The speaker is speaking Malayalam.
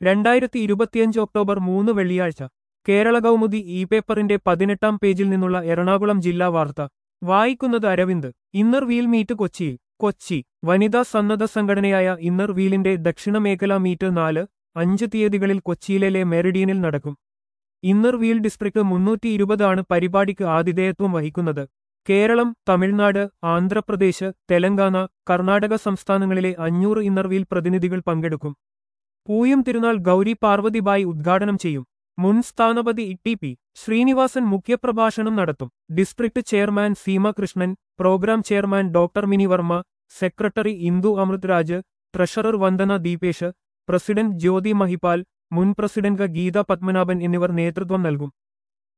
രണ്ടായിരത്തി ഇരുപത്തിയഞ്ച് ഒക്ടോബർ മൂന്ന് വെള്ളിയാഴ്ച കേരള കൗമുദി ഇ പേപ്പറിന്റെ പതിനെട്ടാം പേജിൽ നിന്നുള്ള എറണാകുളം ജില്ലാ വാർത്ത വായിക്കുന്നത് അരവിന്ദ് ഇന്നർ വീൽ മീറ്റ് കൊച്ചിയിൽ കൊച്ചി വനിതാ സന്നദ്ധ സംഘടനയായ ഇന്നർ വീലിന്റെ ദക്ഷിണ മേഖലാ മീറ്റ് നാല് അഞ്ച് തീയതികളിൽ കൊച്ചിയിലെ മെറിഡിയനിൽ നടക്കും ഇന്നർ വീൽ ഡിസ്ട്രിക്ട് മുന്നൂറ്റി ഇരുപതാണ് പരിപാടിക്ക് ആതിഥേയത്വം വഹിക്കുന്നത് കേരളം തമിഴ്നാട് ആന്ധ്രാപ്രദേശ് തെലങ്കാന കർണാടക സംസ്ഥാനങ്ങളിലെ അഞ്ഞൂറ് ഇന്നർ വീൽ പ്രതിനിധികൾ പങ്കെടുക്കും പൂയം തിരുനാൾ ഗൗരി പാർവതിബായി ഉദ്ഘാടനം ചെയ്യും മുൻ സ്ഥാനപതി ടി പി ശ്രീനിവാസൻ മുഖ്യപ്രഭാഷണം നടത്തും district chairman Seema Krishnan programme chairman doctor Mini Varma secretary Indu Amrit Raj treasurer Vandana Deepesh president Jyothi Mahipal മുൻ പ്രസിഡന്റ് ഗീത പത്മനാഭൻ എന്നിവർ നേതൃത്വം നൽകും